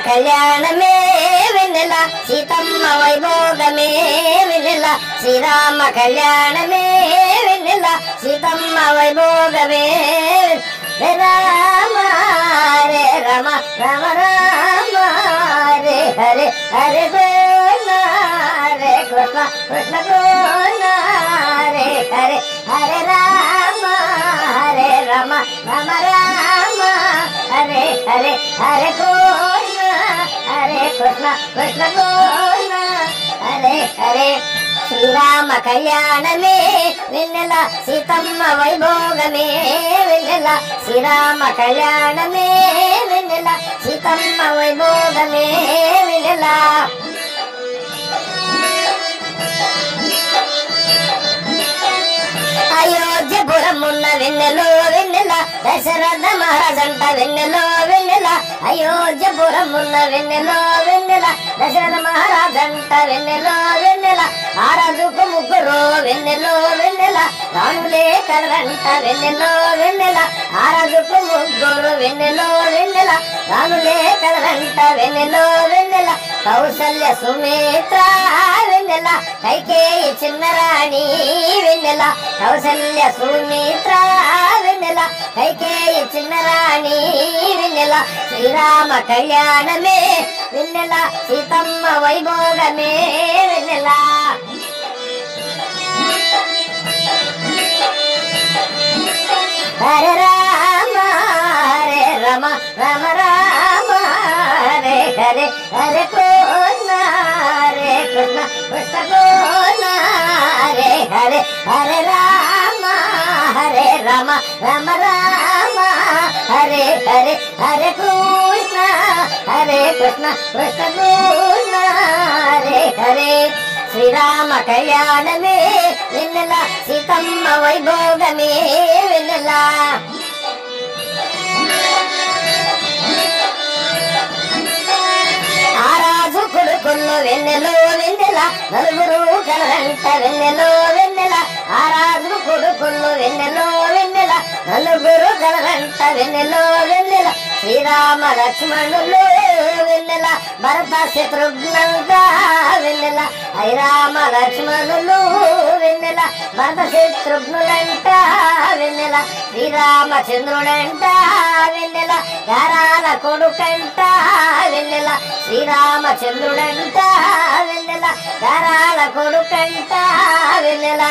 కళ్యాణమే వెన్నెల సీతమ్మ వైభోగమే వెన్నెల శ్రీరామ కళ్యాణమే వెన్నెల సీతమ్మ వైభోగమే రే రామ రే రమ రమ రామ రే హరే హరే కృష్ణ హరే కృష్ణ కృష్ణ కృష్ణ హరే హరే హరే రామ హరే రమ రమ రామ హరే హరే హరే కృష్ణ హరే కృష్ణ కృష్ణ కృష్ణ హరే హరే శ్రీరామ కళ్యాణమే వెన్నెల సీతమ్మ వైభోగమే వెన్నెల శ్రీరామ కళ్యాణమే వెన్నెల సీతమ్మ వైభోగమే వెన్నెల అయోధ్యపురమున్న వెన్నెలో వెన్నెల దశరథ మహారాజంట వెన్నెలో వెన్నెల అయోధ్యపురమున్న వెన్నెలో వెన్నెల దశరథ మహారాజంట వెన్నెలో వెన్నెల ఆరాధుకు ముగ్గురు వెన్నెలో వెన్నెల రాణులే కలరంట వెన్నెలో వెన్నెల ఆరాధుకు ముగ్గురు వెన్నెలో వెన్నెల రాణులే కలరంట వెన్నెలో వెన్నెల కౌసల్య సుమిత్ర వెన్నెల కైకేయి చిన్నరాణి వెన్నెల కౌసల్య సుమిత్ర వెన్నెల కైకేయి చిన్నరాణి వెన్నెల శ్రీరామ కళ్యాణమే వెన్నెల సీతమ్మ వైభోగమే వెన్నెల హరే రామ హరే రమ రమ రామ హరే హరే హరే కృష్ణ హరే కృష్ణ కృష్ణ కృష్ణ హరే హరే హరే రామ హరే రమ రమ రామ హరే హరే హరే కృష్ణ హరే కృష్ణ కృష్ణ కృష్ణ హరే హరే శ్రీరామ కళ్యాణమే వెన్నెల సీతమ్మ వైభోగమే వెన్నెల ఆరాజు కొడుకుల్లో వెన్నెలో వెన్నెల నలుగురు కలరంట వెన్నెలో వెన్నెల ఆరాజు కొడుకుల్లో వెన్నెలో వెన్నెల నలుగురు కలరంట వెన్నెలో వెన్నెల శ్రీరామ లక్ష్మణులు వెన్నెల భరత శత్రుఘ్నంగా వెన్నెల ఐరామ లక్ష్మణులు వెన్నెల భరత శత్రుఘ్నులంట వెన్నెల శ్రీరామచంద్రుడంట వెన్నెల గారాల కొడుకంట వెన్నెల శ్రీరామచంద్రుడంట వెన్నెల గారాల కొడుకంట వెన్నెల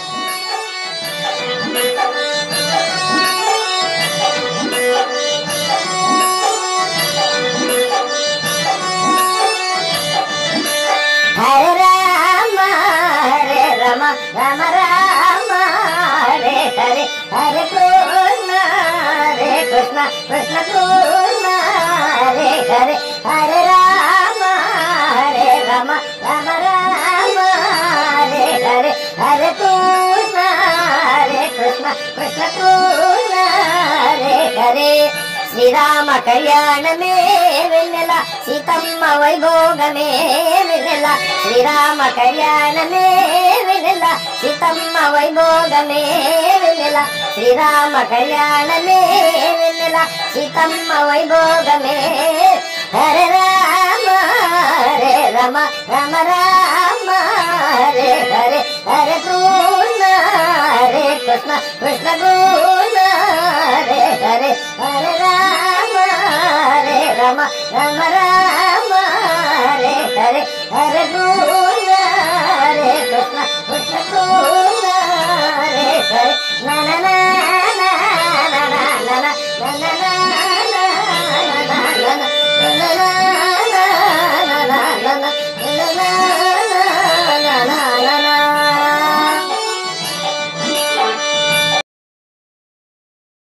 హరే రామ హరే రమ రమ రామ హరే హరే హరే కృష్ణ హరే కృష్ణ కృష్ణ కృష్ణ హరే హరే హరే రామ హరే రమ రమ రామ హరే హరే హరే కృష్ణ హరే కృష్ణ కృష్ణ కృష్ణ హరే హరే శ్రీరామ కళ్యాణమే వెన్నెల సీతమ్మ వైభోగమే వెన్నెల శ్రీరామ కళ్యాణమే వెన్నెల సీతమ్మ వైభోగమే వెన్నెల శ్రీరామ కళ్యాణమే వెన్నెల సీతమ్మ వైభోగమే హరే రామ హరే రమ రమ రామ హరే హరే హరే కృష్ణ హరే కృష్ణ కృష్ణ కృష్ణ హరే హరే హరే రామ హరే రమ రమ రామ హరే హరే హరే కృష్ణ హరే కృష్ణ కృష్ణ కృష్ణ హరే హరే నన నన నన నన నన నన